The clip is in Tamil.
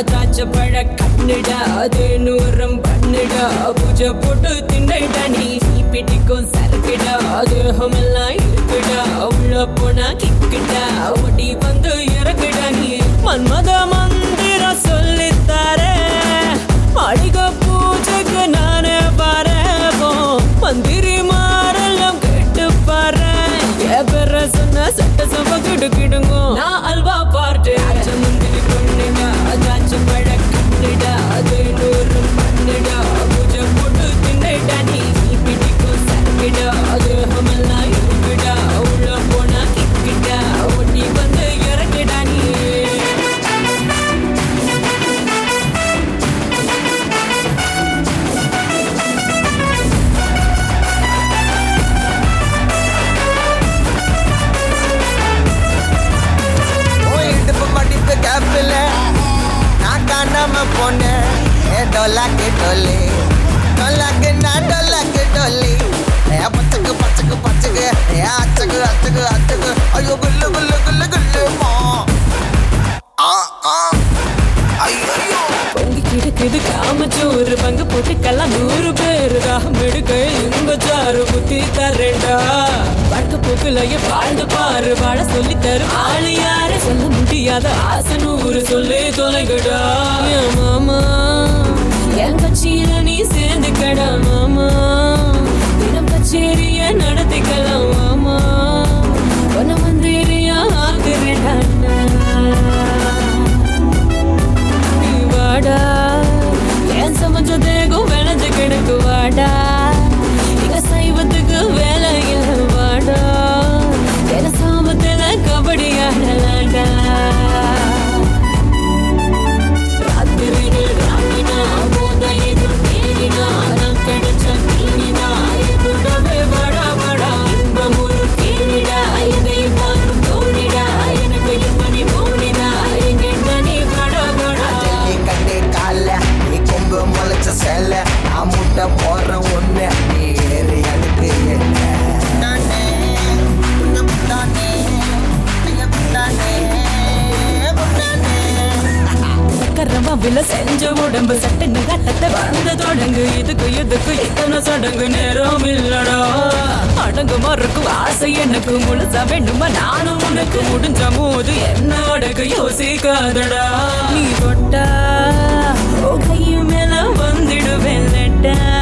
திராட்சை பழ கண்ணுடா அது நூறம் பண்ணுடா பூஜை போட்டு தின்னுடா நீ பிடிக்கும் சரக்குடா தேகமெல்லாம் இருக்குடா உள்ள போனா கிக்குடா ஓடி வந்து இறக்குடா நீ மன்மத மந்திரம் சொல்லித்தாரே மாளிகை பூஜைக்கு நானே வரேன் மந்திரி மாரெல்லாம் கேட்டு பாரு என் பேர சொன்ன சட்ட சபை கிடுக்கிடுங்க நான் அல்வா பாட்டு முந்திரி பொண்ணுடா அதாச்சு பழ கண்ணுடா அது நூறு பண்ணுடா பூஜை போட்டு தின்னுடா நீ நீ பிடிக்கும் சரக்குடா தேகமெல்லாம் இருக்குடா உள்ள போனா கிக்குடா ஒட்டி வந்து இறக்குடா நீ உன் இடுப்பு மடிப்பு கேப்பில் நான் காணாம போனேன் ஏ டொல்லாக்கு டொல்லி டொல்லாக்கு நான் டொல்லாக்கு டொல்லி ஏ பச்சக்கு பச்சக்கு பச்சக்கு ஏ அச்சக்கு அச்சக்கு அச்சக்கு ஐயோ குல்லு குல்லு குல்லு குல்லு மா ஆ ஆ ஐயோ பொங்கி கிடக்குது காமச்சோறு பங்கு போட்டுக்கெல்லாம் நூறு பேரு தாகம் எடுக்க இங்க சாறு புத்தி தரேன்டா படுக்க போக்குலையே வாழ்ந்து பாரு வாழ சொல்லி தரும் ஆளு யாரு சொல்ல முடியாத ஆசை நூறு சொல்லி தொலைகடா என் மாமா என் கட்சியில நீ சேர்ந்துக்கடா மாமா தினம் கச்சேரிய நடத்திக்கலாம் மாமா பொண்ணு மந்திரியா ஆக்குறேன்டா நான். நீ வாடா ஏன் சமைச்ச தேகம் விளைஞ்சு கிடக்கு வாடா இங்க சைவத்துக்கு வேலை இல்லை வாடா என சாமத்துல கபடி ஆடலாடா ராத்திரிகள் ராமினா போதையில் தேடினா நான் கிடைச்ச தீனினா கூடவே வாடா வாடா இன்பம் ஒரு கேணிடா இதை வாரும் தோணிடா எனக்கு இம்மணி போனிடா எங்க நீ வாடா வாடா நீ கண்ணே கால நீ கொம்பு முளைச்ச சேல நான் முட்டை போற ஒண்ணு நீ ஏறி அடுக்கு என்ன புட்டானே, புட்ட புட்டானே, ஐயா புட்டானே, புட்டானே. கரவாவில செஞ்ச உடம்பு சட்டுன்னு கட்டத்தை வந்த தொடங்கு இதுக்கு இதுக்கு இத்தனை சடங்கு நேரம் இல்லடா அடங்கு மறுக்கும் ஆசை எனக்கு முழுசா வேண்டுமா நானும் உனக்கு முடிஞ்ச போது என்னோட யோசிக்காதடா நீ தொட்டா ஓ கையும் மேல வந்துடுவேன் லெட்டா